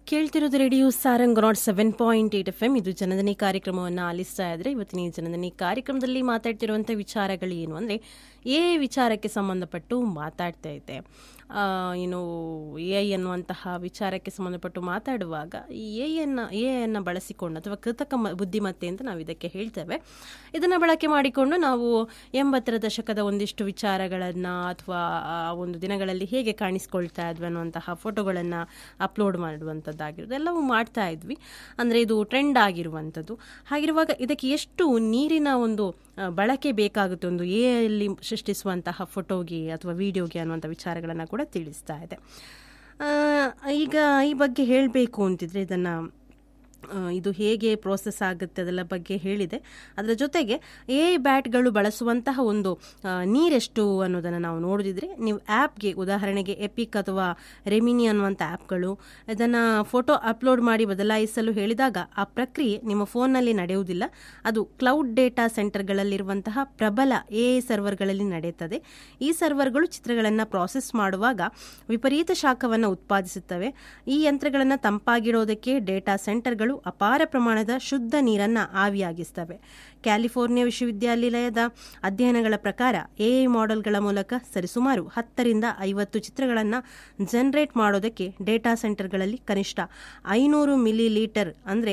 ಕೇಳ್ತಿರೋದು radio Sarang nought seven point eight F M ಇದು ಜನದನಿ ಕಾರ್ಯಕ್ರಮವನ್ನು ಆಲಿಸ್ತಾ ಇದ್ರೆ ಇವತ್ತಿನ ಈ ಜನದನಿ ಕಾರ್ಯಕ್ರಮದಲ್ಲಿ ಮಾತಾಡ್ತಿರುವಂಥ ವಿಚಾರಗಳು ಏನು ಅಂದರೆ ಎ ವಿಚಾರಕ್ಕೆ ಸಂಬಂಧಪಟ್ಟು ಮಾತಾಡ್ತಾ ಇದ್ದೆ ಏನು ಎ ಐ ಅನ್ನುವಂತಹ ವಿಚಾರಕ್ಕೆ ಸಂಬಂಧಪಟ್ಟು ಮಾತಾಡುವಾಗ ಈ ಎ ಅನ್ನು ಎ ಅನ್ನು ಬಳಸಿಕೊಂಡು ಅಥವಾ ಕೃತಕ ಮ- ಬುದ್ಧಿಮತ್ತೆ ಅಂತ ನಾವು ಇದಕ್ಕೆ ಹೇಳ್ತೇವೆ ಇದನ್ನು ಬಳಕೆ ಮಾಡಿಕೊಂಡು ನಾವು ಎಂಬತ್ತರ ದಶಕದ ಒಂದಿಷ್ಟು ವಿಚಾರಗಳನ್ನು ಅಥವಾ ಆ ಒಂದು ದಿನಗಳಲ್ಲಿ ಹೇಗೆ ಕಾಣಿಸ್ಕೊಳ್ತಾ ಇದ್ವಿ ಅನ್ನುವಂತಹ ಫೋಟೋಗಳನ್ನು ಅಪ್ಲೋಡ್ ಮಾಡುವಂಥದ್ದಾಗಿರೋದು ಎಲ್ಲವೂ ಮಾಡ್ತಾ ಇದ್ವಿ ಅಂದರೆ ಇದು ಟ್ರೆಂಡ್ ಆಗಿರುವಂಥದ್ದು ಹಾಗಿರುವಾಗ ಇದಕ್ಕೆ ಎಷ್ಟು ನೀರಿನ ಒಂದು ಆ, ಬಳಕೆ ಬೇಕಾಗುತ್ತೆ ಒಂದು ಎ ಅಲ್ಲಿ ಸೃಷ್ಟಿಸುವಂತಹ ಫೋಟೋಗೆ ಅಥವಾ ವಿಡಿಯೋಗೆ ಅನ್ನುವಂಥ ವಿಚಾರಗಳನ್ನು ಕೂಡ ತಿಳಿಸ್ತಾ ಇದೆ ಆ, ಈಗ ಈ ಬಗ್ಗೆ ಹೇಳಬೇಕು ಅಂತಿದ್ರೆ ಇದನ್ನು ಇದು ಹೇಗೆ ಪ್ರೋಸೆಸ್ ಆಗುತ್ತೆ ಅದೆಲ್ಲ ಬಗ್ಗೆ ಹೇಳಿದೆ ಅದರ ಜೊತೆಗೆ ಎ ಬ್ಯಾಟ್ಗಳು ಬಳಸುವಂತಹ ಒಂದು ಆ, ನೀರೆಷ್ಟು ಅನ್ನೋದನ್ನು ನಾವು ನೋಡಿದ್ರೆ ನೀವು ಆ್ಯಪ್ಗೆ ಉದಾಹರಣೆಗೆ ಎಪಿಕ್ ಅಥವಾ ರೆಮಿನಿ ಅನ್ನುವಂಥ ಆ್ಯಪ್ಗಳು ಇದನ್ನು ಫೋಟೋ ಅಪ್ಲೋಡ್ ಮಾಡಿ ಬದಲಾಯಿಸಲು ಹೇಳಿದಾಗ ಆ ಪ್ರಕ್ರಿಯೆ ನಿಮ್ಮ ಫೋನ್ನಲ್ಲಿ ನಡೆಯುವುದಿಲ್ಲ ಅದು ಕ್ಲೌಡ್ ಡೇಟಾ ಸೆಂಟರ್ಗಳಲ್ಲಿರುವಂತಹ ಪ್ರಬಲ ಎ ಸರ್ವರ್ಗಳಲ್ಲಿ ನಡೆಯುತ್ತದೆ ಈ ಸರ್ವರ್ಗಳು ಚಿತ್ರಗಳನ್ನು ಪ್ರಾಸೆಸ್ ಮಾಡುವಾಗ ವಿಪರೀತ ಶಾಖವನ್ನು ಉತ್ಪಾದಿಸುತ್ತವೆ ಈ ಯಂತ್ರಗಳನ್ನು ತಂಪಾಗಿಡೋದಕ್ಕೆ ಡೇಟಾ ಸೆಂಟರ್ಗಳು ಅಪಾರ ಪ್ರಮಾಣದ ಶುದ್ಧ ನೀರನ್ನು ಆವಿಯಾಗಿಸ್ತವೆ ಕ್ಯಾಲಿಫೋರ್ನಿಯಾ ವಿಶ್ವವಿದ್ಯಾನಿಲಯದ ಅಧ್ಯಯನಗಳ ಪ್ರಕಾರ ಎಐ ಮಾಡೆಲ್ಗಳ ಮೂಲಕ ಸರಿಸುಮಾರು ಹತ್ತರಿಂದ ಐವತ್ತು ಚಿತ್ರಗಳನ್ನು ಜನರೇಟ್ ಮಾಡೋದಕ್ಕೆ ಡೇಟಾ ಸೆಂಟರ್ಗಳಲ್ಲಿ ಕನಿಷ್ಠ ಐನೂರು ಮಿಲಿ ಲೀಟರ್ ಅಂದರೆ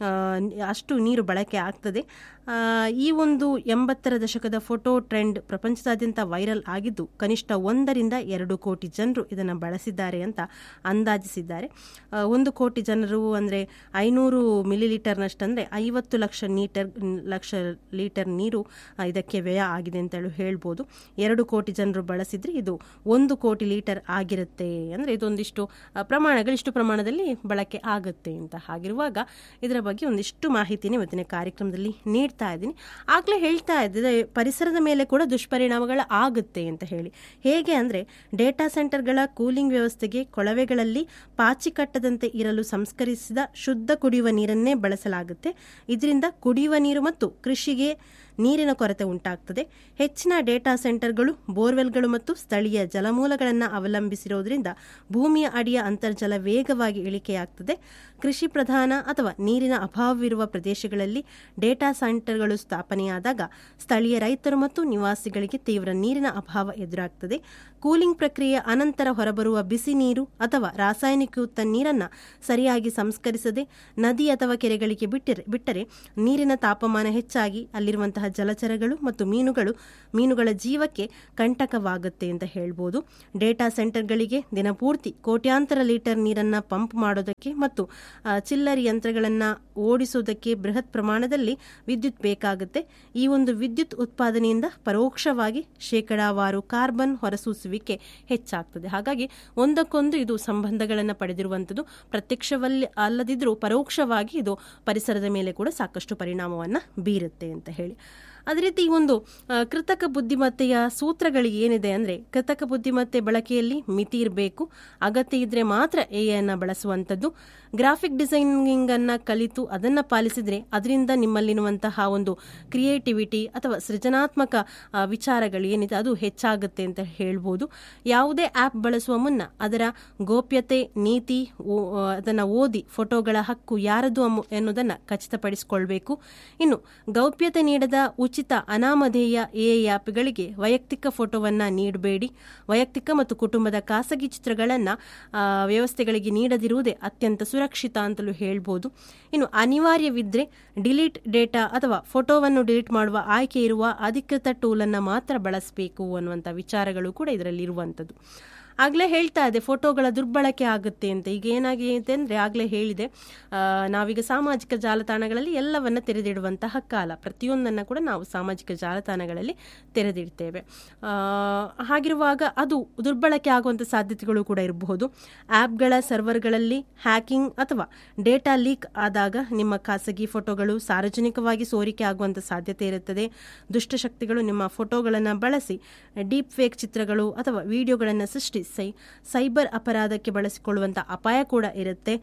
ಅಷ್ಟು ನೀರು ಬಳಕೆ ಆಗ್ತದೆ ಆ, ಈ ಒಂದು ಎಂಬತ್ತರ ದಶಕದ ಫೋಟೋ ಟ್ರೆಂಡ್ ಪ್ರಪಂಚದಾದ್ಯಂತ ವೈರಲ್ ಆಗಿದ್ದು ಕನಿಷ್ಠ ಒಂದರಿಂದ ಎರಡು ಕೋಟಿ ಜನರು ಇದನ್ನು ಬಳಸಿದ್ದಾರೆ ಅಂತ ಅಂದಾಜಿಸಿದ್ದಾರೆ ಆ, ಒಂದು ಕೋಟಿ ಜನರು ಅಂದರೆ ಐನೂರು ಮಿಲಿ ಲೀಟರ್ನಷ್ಟಂದರೆ ಐವತ್ತು ಲಕ್ಷ ನೀಟರ್ ಲಕ್ಷ ಲೀಟರ್ ನೀರು ಆ, ಇದಕ್ಕೆ ವ್ಯಯ ಆಗಿದೆ ಅಂತ ಹೇಳಿ ಹೇಳ್ಬೋದು ಎರಡು ಕೋಟಿ ಜನರು ಬಳಸಿದ್ರೆ ಇದು ಒಂದು ಕೋಟಿ ಲೀಟರ್ ಆಗಿರುತ್ತೆ ಅಂದರೆ ಇದೊಂದಿಷ್ಟು ಆ, ಪ್ರಮಾಣಗಳು ಇಷ್ಟು ಪ್ರಮಾಣದಲ್ಲಿ ಬಳಕೆ ಆಗುತ್ತೆ ಅಂತ ಹಾಗಿರುವಾಗ ಇದರ ಬಗ್ಗೆ ಒಂದಿಷ್ಟು ಮಾಹಿತಿನ ಇವತ್ತಿನ ಕಾರ್ಯಕ್ರಮದಲ್ಲಿ ನೀಡ್ತಾ ಇದ್ದೀನಿ ಆಗಲೇ ಹೇಳ್ತಾ ಇದ್ದೆ ಪರಿಸರದ ಮೇಲೆ ಕೂಡ ದುಷ್ಪರಿಣಾಮಗಳು ಆಗುತ್ತೆ ಅಂತ ಹೇಳಿ ಹೇಗೆ ಅಂದರೆ ಡೇಟಾ ಸೆಂಟರ್ಗಳ ಕೂಲಿಂಗ್ ವ್ಯವಸ್ಥೆಗೆ ಕೊಳವೆಗಳಲ್ಲಿ ಪಾಚಿ ಕಟ್ಟದಂತೆ ಇರಲು ಸಂಸ್ಕರಿಸಿದ ಶುದ್ಧ ಕುಡಿಯುವ ನೀರನ್ನೇ ಬಳಸಲಾಗುತ್ತೆ ಇದರಿಂದ ಕುಡಿಯುವ ನೀರು ಮತ್ತು ಕೃಷಿಗೆ ನೀರಿನ ಕೊರತೆ ಉಂಟಾಗ್ತದೆ ಹೆಚ್ಚಿನ ಡೇಟಾ ಸೆಂಟರ್ಗಳು ಬೋರ್ವೆಲ್ಗಳು ಮತ್ತು ಸ್ಥಳೀಯ ಜಲಮೂಲಗಳನ್ನು ಅವಲಂಬಿಸಿರೋದ್ರಿಂದ ಭೂಮಿಯ ಅಡಿಯ ಅಂತರ್ಜಲ ವೇಗವಾಗಿ ಇಳಿಕೆಯಾಗ್ತದೆ ಕೃಷಿ ಪ್ರಧಾನ ಅಥವಾ ನೀರಿನ ಅಭಾವವಿರುವ ಪ್ರದೇಶಗಳಲ್ಲಿ ಡೇಟಾ ಸೆಂಟರ್ಗಳು ಸ್ಥಾಪನೆಯಾದಾಗ ಸ್ಥಳೀಯ ರೈತರು ಮತ್ತು ನಿವಾಸಿಗಳಿಗೆ ತೀವ್ರ ನೀರಿನ ಅಭಾವ ಎದುರಾಗ್ತದೆ ಕೂಲಿಂಗ್ ಪ್ರಕ್ರಿಯೆಯ ಅನಂತರ ಹೊರಬರುವ ಬಿಸಿ ನೀರು ಅಥವಾ ರಾಸಾಯನಿಕಯುಕ್ತ ನೀರನ್ನು ಸರಿಯಾಗಿ ಸಂಸ್ಕರಿಸದೆ ನದಿ ಅಥವಾ ಕೆರೆಗಳಿಗೆ ಬಿಟ್ಟರೆ ಬಿಟ್ಟರೆ ನೀರಿನ ತಾಪಮಾನ ಹೆಚ್ಚಾಗಿ ಅಲ್ಲಿರುವಂತಹ ಜಲಚರಗಳು ಮತ್ತು ಮೀನುಗಳು ಮೀನುಗಳ ಜೀವಕ್ಕೆ ಕಂಟಕವಾಗುತ್ತೆ ಅಂತ ಹೇಳ್ಬೋದು ಡೇಟಾ ಸೆಂಟರ್ಗಳಿಗೆ ದಿನಪೂರ್ತಿ ಕೋಟ್ಯಾಂತರ ಲೀಟರ್ ನೀರನ್ನು ಪಂಪ್ ಮಾಡೋದಕ್ಕೆ ಮತ್ತು ಆ, ಚಿಲ್ಲರಿ ಯಂತ್ರಗಳನ್ನು ಓಡಿಸೋದಕ್ಕೆ ಬೃಹತ್ ಪ್ರಮಾಣದಲ್ಲಿ ವಿದ್ಯುತ್ ಬೇಕಾಗುತ್ತೆ ಈ ಒಂದು ವಿದ್ಯುತ್ ಉತ್ಪಾದನೆಯಿಂದ ಪರೋಕ್ಷವಾಗಿ ಶೇಕಡಾವಾರು ಕಾರ್ಬನ್ ಹೊರಸೂಸುವಿಕೆ ಹೆಚ್ಚಾಗ್ತದೆ ಹಾಗಾಗಿ ಒಂದಕ್ಕೊಂದು ಇದು ಸಂಬಂಧಗಳನ್ನು ಪಡೆದಿರುವಂಥದ್ದು ಪ್ರತ್ಯಕ್ಷವಲ್ಲಿ ಅಲ್ಲದಿದ್ರೂ ಪರೋಕ್ಷವಾಗಿ ಇದು ಪರಿಸರದ ಮೇಲೆ ಕೂಡ ಸಾಕಷ್ಟು ಪರಿಣಾಮವನ್ನು ಬೀರುತ್ತೆ ಅಂತ ಹೇಳಿ ಅದೇ ರೀತಿ ಈ ಒಂದು ಆ, ಕೃತಕ ಬುದ್ಧಿಮತ್ತೆಯ ಸೂತ್ರಗಳು ಏನಿದೆ ಅಂದರೆ ಕೃತಕ ಬುದ್ಧಿಮತ್ತೆ ಬಳಕೆಯಲ್ಲಿ ಮಿತಿ ಇರಬೇಕು ಅಗತ್ಯ ಇದ್ರೆ ಮಾತ್ರ ಎ ಅನ್ನು ಬಳಸುವಂಥದ್ದು ಗ್ರಾಫಿಕ್ ಡಿಸೈನಿಂಗ್ ಅನ್ನ ಕಲಿತು ಅದನ್ನು ಪಾಲಿಸಿದ್ರೆ ಅದರಿಂದ ನಿಮ್ಮಲ್ಲಿರುವಂತಹ ಒಂದು ಕ್ರಿಯೇಟಿವಿಟಿ ಅಥವಾ ಸೃಜನಾತ್ಮಕ ಆ, ವಿಚಾರಗಳು ಏನಿದೆ ಅದು ಹೆಚ್ಚಾಗುತ್ತೆ ಅಂತ ಹೇಳ್ಬೋದು ಯಾವುದೇ ಆ್ಯಪ್ ಬಳಸುವ ಮುನ್ನ ಅದರ ಗೋಪ್ಯತೆ ನೀತಿ ಓ- ಅದನ್ನು ಓದಿ ಫೋಟೋಗಳ ಹಕ್ಕು ಯಾರದು ಅಮ್ಮು- ಎನ್ನುವುದನ್ನು ಖಚಿತಪಡಿಸಿಕೊಳ್ಬೇಕು ಇನ್ನು ಗೌಪ್ಯತೆ ನೀಡದ ಉಚಿತ ಅನಾಮಧೇಯ ಎ ಆ್ಯಪ್ಗಳಿಗೆ ವೈಯಕ್ತಿಕ ಫೋಟೋವನ್ನು ನೀಡಬೇಡಿ ವೈಯಕ್ತಿಕ ಮತ್ತು ಕುಟುಂಬದ ಖಾಸಗಿ ಚಿತ್ರಗಳನ್ನು ವ್ಯವಸ್ಥೆಗಳಿಗೆ ನೀಡದಿರುವುದೇ ಅತ್ಯಂತ ಸುರಕ್ಷಿತ ಅಂತಲೂ ಹೇಳ್ಬೋದು ಇನ್ನು ಅನಿವಾರ್ಯವಿದ್ದರೆ ಡಿಲೀಟ್ ಡೇಟಾ ಅಥವಾ ಫೋಟೋವನ್ನು ಡಿಲೀಟ್ ಮಾಡುವ ಆಯ್ಕೆ ಇರುವ ಅಧಿಕೃತ ಟೂಲನ್ನು ಮಾತ್ರ ಬಳಸಬೇಕು ಅನ್ನುವಂಥ ವಿಚಾರಗಳು ಕೂಡ ಇದರಲ್ಲಿ ಇರುವಂಥದ್ದು ಆಗಲೇ ಹೇಳ್ತಾ ಇದೆ ಫೋಟೋಗಳ ದುರ್ಬಳಕೆ ಆಗುತ್ತೆ ಅಂತ ಈಗ ಏನಾಗಿದೆ ಅಂದರೆ ಆಗಲೇ ಹೇಳಿದೆ ಆ, ನಾವೀಗ ಸಾಮಾಜಿಕ ಜಾಲತಾಣಗಳಲ್ಲಿ ಎಲ್ಲವನ್ನ ತೆರೆದಿಡುವಂತಹ ಕಾಲ ಪ್ರತಿಯೊಂದನ್ನು ಕೂಡ ನಾವು ಸಾಮಾಜಿಕ ಜಾಲತಾಣಗಳಲ್ಲಿ ತೆರೆದಿಡ್ತೇವೆ ಆ, ಹಾಗಿರುವಾಗ ಅದು ದುರ್ಬಳಕೆ ಆಗುವಂಥ ಸಾಧ್ಯತೆಗಳು ಕೂಡ ಇರಬಹುದು ಆ್ಯಪ್ಗಳ ಸರ್ವರ್ಗಳಲ್ಲಿ ಹ್ಯಾಕಿಂಗ್ ಅಥವಾ ಡೇಟಾ ಲೀಕ್ ಆದಾಗ ನಿಮ್ಮ ಖಾಸಗಿ ಫೋಟೋಗಳು ಸಾರ್ವಜನಿಕವಾಗಿ ಸೋರಿಕೆ ಆಗುವಂಥ ಸಾಧ್ಯತೆ ಇರುತ್ತದೆ ದುಷ್ಟಶಕ್ತಿಗಳು ನಿಮ್ಮ ಫೋಟೋಗಳನ್ನು ಬಳಸಿ ಡೀಪ್ ಫೇಕ್ ಚಿತ್ರಗಳು ಅಥವಾ ವಿಡಿಯೋಗಳನ್ನು ಸೃಷ್ಟಿಸಿ ಸೈಬರ್ ಅಪರಾಧಕ್ಕೆ ಬಳಸಿಕೊಳ್ಳುವಂಥ ಅಪಾಯ ಕೂಡ ಇರುತ್ತೆ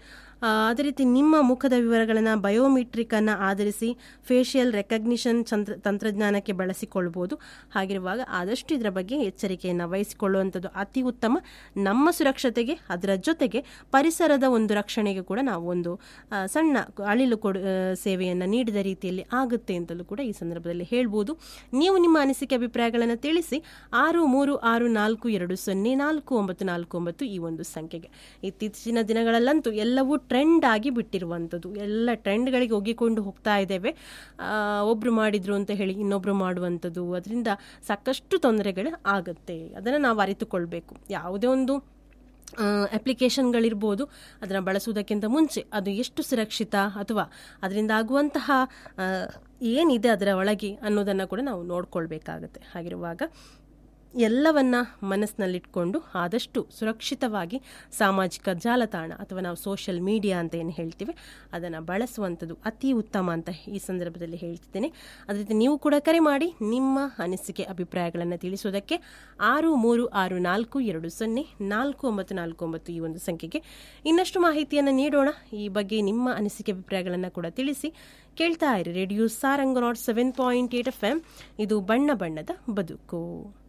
ಆ, ಅದೇ ರೀತಿ ನಿಮ್ಮ ಮುಖದ ವಿವರಗಳನ್ನು ಬಯೋಮೆಟ್ರಿಕ್ ಅನ್ನು ಆಧರಿಸಿ ಫೇಶಿಯಲ್ ರೆಕಗ್ನಿಷನ್ ತಂತ್ರ ತಂತ್ರಜ್ಞಾನಕ್ಕೆ ಬಳಸಿಕೊಳ್ಬೋದು ಹಾಗಿರುವಾಗ ಆದಷ್ಟು ಇದರ ಬಗ್ಗೆ ಎಚ್ಚರಿಕೆಯನ್ನು ವಹಿಸಿಕೊಳ್ಳುವಂಥದ್ದು ಅತಿ ಉತ್ತಮ ನಮ್ಮ ಸುರಕ್ಷತೆಗೆ ಅದರ ಜೊತೆಗೆ ಪರಿಸರದ ಒಂದು ರಕ್ಷಣೆಗೆ ಕೂಡ ನಾವು ಒಂದು ಆ, ಸಣ್ಣ ಅಳಿಲು ಕೊಡು ಆ, ಸೇವೆಯನ್ನು ನೀಡಿದ ರೀತಿಯಲ್ಲಿ ಆಗುತ್ತೆ ಅಂತಲೂ ಕೂಡ ಈ ಸಂದರ್ಭದಲ್ಲಿ ಹೇಳ್ಬೋದು ನೀವು ನಿಮ್ಮ ಅನಿಸಿಕೆ ಅಭಿಪ್ರಾಯಗಳನ್ನು ತಿಳಿಸಿ ಆರು ಮೂರು ಆರು ನಾಲ್ಕು ಎರಡು ಸೊನ್ನೆ ನಾಲ್ಕು ಒಂಬತ್ತು ನಾಲ್ಕು ಒಂಬತ್ತು ಈ ಒಂದು ಸಂಖ್ಯೆಗೆ ಇತ್ತೀಚಿನ ದಿನಗಳಲ್ಲಂತೂ ಎಲ್ಲವೂ ಟ್ರೆಂಡ್ ಆಗಿ ಬಿಟ್ಟಿರುವಂಥದ್ದು ಎಲ್ಲ ಟ್ರೆಂಡ್ಗಳಿಗೆ ಒಗ್ಗಿಕೊಂಡು ಹೋಗ್ತಾ ಇದ್ದೇವೆ ಆ, ಒಬ್ರು ಮಾಡಿದ್ರು ಅಂತ ಹೇಳಿ ಇನ್ನೊಬ್ರು ಮಾಡುವಂಥದ್ದು ಅದರಿಂದ ಸಾಕಷ್ಟು ತೊಂದರೆಗಳು ಆಗುತ್ತೆ ಅದನ್ನು ನಾವು ಅರಿತುಕೊಳ್ಬೇಕು ಯಾವುದೇ ಒಂದು ಅಪ್ಲಿಕೇಶನ್ಗಳಿರ್ಬೋದು ಅದನ್ನು ಬಳಸುವುದಕ್ಕಿಂತ ಮುಂಚೆ ಅದು ಎಷ್ಟು ಸುರಕ್ಷಿತ ಅಥವಾ ಅದರಿಂದ ಆಗುವಂತಹ ಆ, ಏನಿದೆ ಅದರ ಒಳಗೆ ಅನ್ನೋದನ್ನು ಕೂಡ ನಾವು ನೋಡ್ಕೊಳ್ಬೇಕಾಗತ್ತೆ ಹಾಗಿರುವಾಗ ಎಲ್ಲವನ್ನ ಮನಸ್ಸಿನಲ್ಲಿಟ್ಕೊಂಡು ಆದಷ್ಟು ಸುರಕ್ಷಿತವಾಗಿ ಸಾಮಾಜಿಕ ಜಾಲತಾಣ ಅಥವಾ ನಾವು ಸೋಷಿಯಲ್ ಮೀಡಿಯಾ ಅಂತ ಏನು ಹೇಳ್ತೀವಿ ಅದನ್ನು ಬಳಸುವಂಥದ್ದು ಅತಿ ಉತ್ತಮ ಅಂತ ಈ ಸಂದರ್ಭದಲ್ಲಿ ಹೇಳ್ತಿದ್ದೇನೆ ಅದೇ ರೀತಿ ನೀವು ಕೂಡ ಕರೆ ಮಾಡಿ ನಿಮ್ಮ ಅನಿಸಿಕೆ ಅಭಿಪ್ರಾಯಗಳನ್ನು ತಿಳಿಸೋದಕ್ಕೆ ಆರು ಮೂರು ಆರು ನಾಲ್ಕು ಎರಡು ಸೊನ್ನೆ ನಾಲ್ಕು ಒಂಬತ್ತು ನಾಲ್ಕು ಒಂಬತ್ತು ಈ ಒಂದು ಸಂಖ್ಯೆಗೆ ಇನ್ನಷ್ಟು ಮಾಹಿತಿಯನ್ನು ನೀಡೋಣ ಈ ಬಗ್ಗೆ ನಿಮ್ಮ ಅನಿಸಿಕೆ ಅಭಿಪ್ರಾಯಗಳನ್ನು ಕೂಡ ತಿಳಿಸಿ ಕೇಳ್ತಾ ಇರಿ radio Sarang nought seven point eight F M ಇದು ಬಣ್ಣ ಬಣ್ಣದ ಬದುಕು